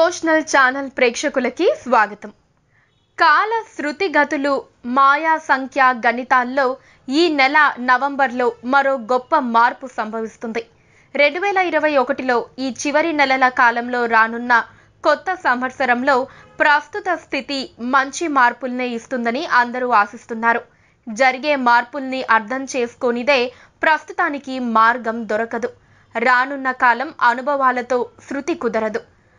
devotional channel ప్రేక్షకులకి స్వాగతం కాల శృతిగతులు మాయా సంఖ్య గణితాల్లో ఈ నెల నవంబర్లో మరో గొప్ప మార్పు సంభవిస్తుంది రెండు వేల ఇరవై ఒకటిలో ఈ చివరి నెలల కాలంలో రానున్న కొత్త సంవత్సరంలో ప్రస్తుత స్థితి మంచి మార్పుల్నే ఇస్తుందని అందరూ ఆశిస్తున్నారు జరిగే మార్పుల్ని అర్థం చేసుకోనిదే ప్రస్తుతానికి మార్గం దొరకదు రానున్న కాలం అనుభవాలతో శృతి కుదరదు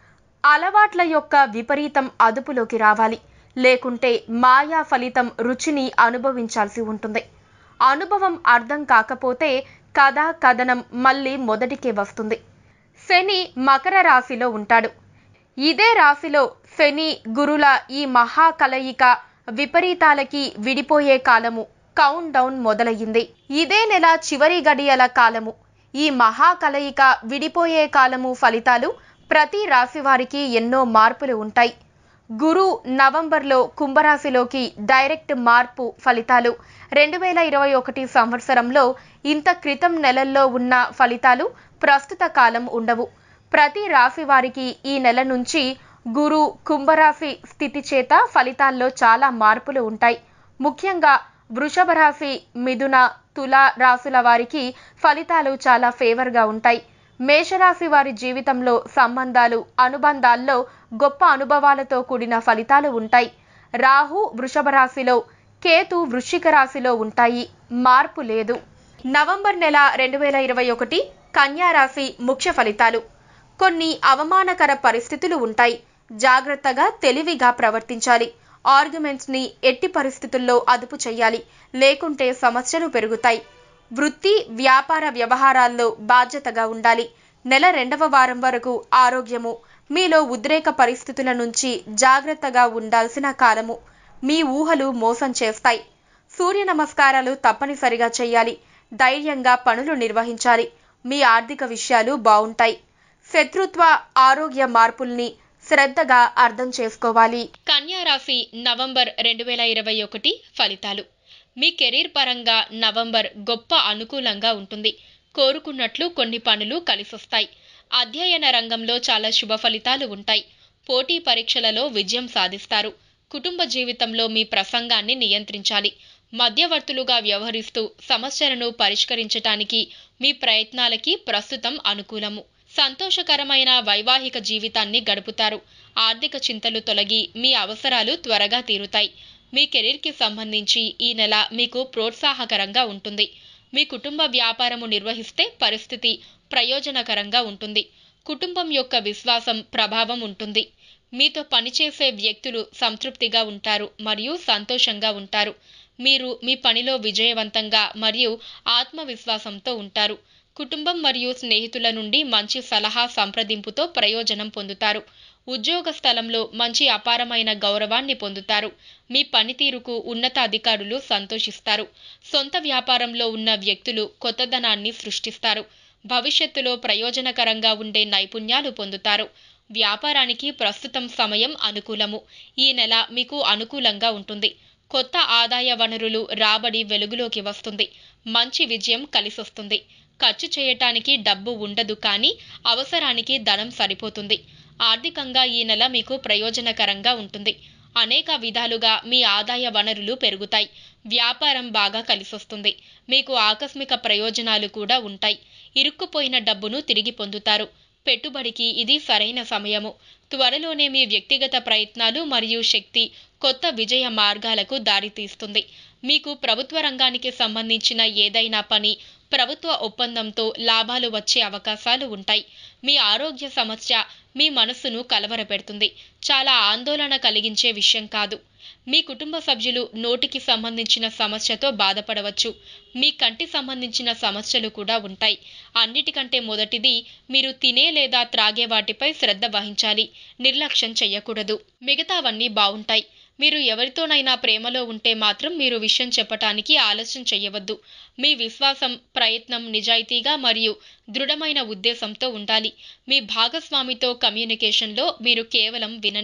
అలవాట్ల యొక్క విపరీతం అదుపులోకి రావాలి లేకుంటే మాయా ఫలితం రుచిని అనుభవించాల్సి ఉంటుంది అనుభవం అర్థం కాకపోతే కథ కథనం మళ్ళీ మొదటికే వస్తుంది శని మకర రాశిలో ఉంటాడు ఇదే రాశిలో శని గురుల ఈ మహా కలయిక విపరీతాలకి విడిపోయే కాలము కౌంట్ డౌన్ మొదలయ్యింది ఇదే నెల చివరి గడియల కాలము ఈ మహా కలయిక విడిపోయే కాలము ఫలితాలు ప్రతి రాశి వారికి ఎన్నో మార్పులు ఉంటాయి గురు నవంబర్లో కుంభరాశిలోకి డైరెక్ట్ మార్పు ఫలితాలు రెండు వేల ఇరవై ఒకటి సంవత్సరంలో ఇంత క్రితం నెలల్లో ఉన్న ఫలితాలు ప్రస్తుత కాలం ఉండవు ప్రతి రాశి వారికి ఈ నెల నుంచి గురు కుంభరాశి స్థితి చేత ఫలితాల్లో చాలా మార్పులు ఉంటాయి ముఖ్యంగా వృషభ రాశి మిథున తుల రాశుల వారికి ఫలితాలు చాలా ఫేవర్గా ఉంటాయి మేషరాశి వారి జీవితంలో సంబంధాలు అనుబంధాల్లో గొప్ప అనుభవాలతో కూడిన ఫలితాలు ఉంటాయి రాహు వృషభ రాశిలో కేతు వృశ్చిక రాశిలో ఉంటాయి మార్పు లేదు నవంబర్ నెల రెండు వేల ఇరవై ఒకటి కన్యా రాశి ముఖ్య ఫలితాలు కొన్ని అవమానకర పరిస్థితులు ఉంటాయి జాగ్రత్తగా తెలివిగా ప్రవర్తించాలి ఆర్గ్యుమెంట్స్ ని ఎట్టి పరిస్థితుల్లో అదుపు చేయాలి లేకుంటే సమస్యలు పెరుగుతాయి వృత్తి వ్యాపార వ్యవహారాల్లో బాధ్యతగా ఉండాలి నెల రెండవ వారం వరకు ఆరోగ్యము మీలో ఉద్రేక పరిస్థితుల నుంచి జాగ్రత్తగా ఉండాల్సిన కాలము మీ ఊహలు మోసం చేస్తాయి సూర్య నమస్కారాలు తప్పనిసరిగా చేయాలి ధైర్యంగా పనులు నిర్వహించాలి మీ ఆర్థిక విషయాలు బాగుంటాయి శత్రుత్వ ఆరోగ్య మార్పుల్ని శ్రద్ధగా అర్థం చేసుకోవాలి కన్యా రాశి నవంబర్ రెండు వేల ఇరవై ఒకటి ఫలితాలు మీ కెరీర్ పరంగా నవంబర్ గొప్ప అనుకూలంగా ఉంటుంది కోరుకున్నట్లు కొన్ని పనులు కలిసొస్తాయి అధ్యయన రంగంలో చాలా శుభ ఫలితాలు ఉంటాయి పోటీ పరీక్షలలో విజయం సాధిస్తారు కుటుంబ జీవితంలో మీ ప్రసంగాన్ని నియంత్రించాలి మధ్యవర్తులుగా వ్యవహరిస్తూ సమస్యలను పరిష్కరించటానికి మీ ప్రయత్నాలకి ప్రస్తుతం అనుకూలము సంతోషకరమైన వైవాహిక జీవితాన్ని గడుపుతారు ఆర్థిక చింతలు తొలగి మీ అవసరాలు త్వరగా తీరుతాయి మీ కెరీర్కి సంబంధించి ఈ నెల మీకు ప్రోత్సాహకరంగా ఉంటుంది మీ కుటుంబ వ్యాపారము నిర్వహిస్తే పరిస్థితి ప్రయోజనకరంగా ఉంటుంది కుటుంబం యొక్క విశ్వాసం ప్రభావం ఉంటుంది మీతో పనిచేసే వ్యక్తులు సంతృప్తిగా ఉంటారు మరియు సంతోషంగా ఉంటారు మీరు మీ పనిలో విజయవంతంగా మరియు ఆత్మవిశ్వాసంతో ఉంటారు కుటుంబం మరియు స్నేహితుల నుండి మంచి సలహా సంప్రదింపుతో ప్రయోజనం పొందుతారు ఉద్యోగ స్థలంలో మంచి అపారమైన గౌరవాన్ని పొందుతారు మీ పనితీరుకు ఉన్నతాధికారులు సంతోషిస్తారు సొంత వ్యాపారంలో ఉన్న వ్యక్తులు కొత్తదనాన్ని సృష్టిస్తారు భవిష్యత్తులో ప్రయోజనకరంగా ఉండే నైపుణ్యాలు పొందుతారు వ్యాపారానికి ప్రస్తుతం సమయం అనుకూలము ఈ నెల మీకు అనుకూలంగా ఉంటుంది కొత్త ఆదాయ వనరులు రాబడి వెలుగులోకి వస్తుంది మంచి విజయం కలిసొస్తుంది ఖర్చు చేయటానికి డబ్బు ఉండదు కానీ అవసరానికి ధనం సరిపోతుంది ఆర్థికంగా ఈ నెల మీకు ప్రయోజనకరంగా ఉంటుంది అనేక విధాలుగా మీ ఆదాయ వనరులు పెరుగుతాయి వ్యాపారం బాగా కలిసొస్తుంది మీకు ఆకస్మిక ప్రయోజనాలు కూడా ఉంటాయి ఇరుక్కుపోయిన డబ్బును తిరిగి పొందుతారు పెట్టుబడికి ఇది సరైన సమయము త్వరలోనే మీ వ్యక్తిగత ప్రయత్నాలు మరియు శక్తి కొత్త విజయ మార్గాలకు దారితీస్తుంది మీకు ప్రభుత్వ రంగానికి సంబంధించిన ఏదైనా పని ప్రభుత్వ ఒప్పందంతో లాభాలు వచ్చే అవకాశాలు ఉంటాయి మీ ఆరోగ్య సమస్య మీ మనస్సును కలవరపెడుతుంది చాలా ఆందోళన కలిగించే విషయం కాదు మీ కుటుంబ సభ్యులు నోటికి సంబంధించిన సమస్యతో బాధపడవచ్చు మీ కంటి సంబంధించిన సమస్యలు కూడా ఉంటాయి అన్నిటికంటే మొదటిది మీరు తినే లేదా త్రాగే వాటిపై శ్రద్ధ వహించాలి నిర్లక్ష్యం చెయ్యకూడదు మిగతావన్నీ బాగుంటాయి మీరు ఎవరితోనైనా ప్రేమలో ఉంటే మాత్రం మీరు విషయం చెప్పటానికి ఆలస్యం చేయవద్దు మీ విశ్వాసం ప్రయత్నం నిజాయితీగా మరియు దృఢమైన ఉద్దేశంతో ఉండాలి మీ భాగస్వామితో కమ్యూనికేషన్లో మీరు కేవలం వినండి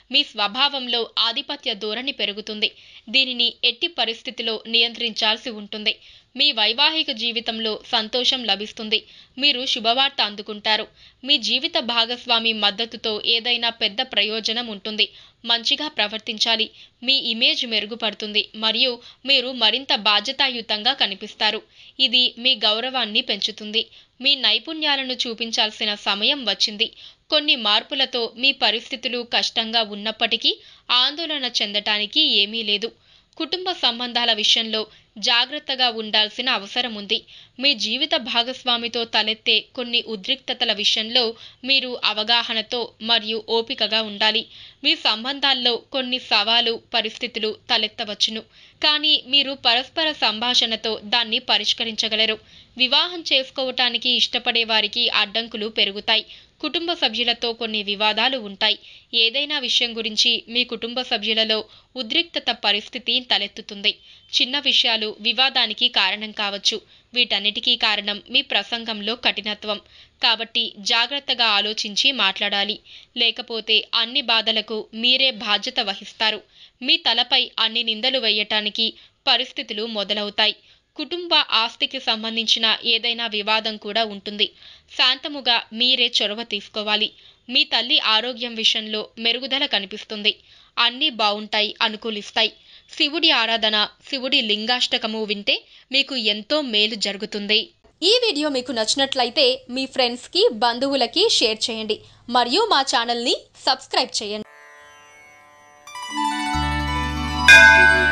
మీ స్వభావంలో ఆధిపత్య ధోరణి పెరుగుతుంది దీనిని ఎట్టి పరిస్థితిలో నియంత్రించాల్సి ఉంటుంది మీ వైవాహిక జీవితంలో సంతోషం లభిస్తుంది మీరు శుభవార్త అందుకుంటారు మీ జీవిత భాగస్వామి మద్దతుతో ఏదైనా పెద్ద ప్రయోజనం ఉంటుంది మంచిగా ప్రవర్తించాలి మీ ఇమేజ్ మెరుగుపడుతుంది మరియు మీరు మరింత బాధ్యతాయుతంగా కనిపిస్తారు ఇది మీ గౌరవాన్ని పెంచుతుంది మీ నైపుణ్యాలను చూపించాల్సిన సమయం వచ్చింది కొన్ని మార్పులతో మీ పరిస్థితులు కష్టంగా ఉన్నప్పటికీ ఆందోళన చెందటానికి ఏమీ లేదు కుటుంబ సంబంధాల విషయంలో జాగ్రత్తగా ఉండాల్సిన అవసరం ఉంది మీ జీవిత భాగస్వామితో తలెత్తే కొన్ని ఉద్రిక్తతల విషయంలో మీరు అవగాహనతో మరియు ఓపికగా ఉండాలి మీ సంబంధాల్లో కొన్ని సవాలు పరిస్థితులు తలెత్తవచ్చును కానీ మీరు పరస్పర సంభాషణతో దాన్ని పరిష్కరించగలరు వివాహం చేసుకోవటానికి ఇష్టపడే వారికి అడ్డంకులు పెరుగుతాయి కుటుంబ సభ్యులతో కొన్ని వివాదాలు ఉంటాయి ఏదైనా విషయం గురించి మీ కుటుంబ సభ్యులలో ఉద్రిక్తత పరిస్థితి తలెత్తుతుంది చిన్న విషయాలు వివాదానికి కారణం కావచ్చు వీటన్నిటికీ కారణం మీ ప్రసంగంలో కఠినత్వం కాబట్టి జాగ్రత్తగా ఆలోచించి మాట్లాడాలి లేకపోతే అన్ని బాధలకు మీరే బాధ్యత వహిస్తారు మీ తలపై అన్ని నిందలు వేయటానికి పరిస్థితులు మొదలవుతాయి కుటుంబ ఆస్తికి సంబంధించిన ఏదైనా వివాదం కూడా ఉంటుంది శాంతముగా మీరే చొరవ తీసుకోవాలి మీ తల్లి ఆరోగ్యం విషయంలో మెరుగుదల కనిపిస్తుంది అన్నీ బావుంటాయి అనుకూలిస్తాయి శివుడి ఆరాధన శివుడి లింగాష్టకము వింటే మీకు ఎంతో మేలు జరుగుతుంది ఈ వీడియో మీకు నచ్చినట్లయితే మీ ఫ్రెండ్స్కి బంధువులకి షేర్ చేయండి మరియు మా ఛానల్ని సబ్స్క్రైబ్ చేయండి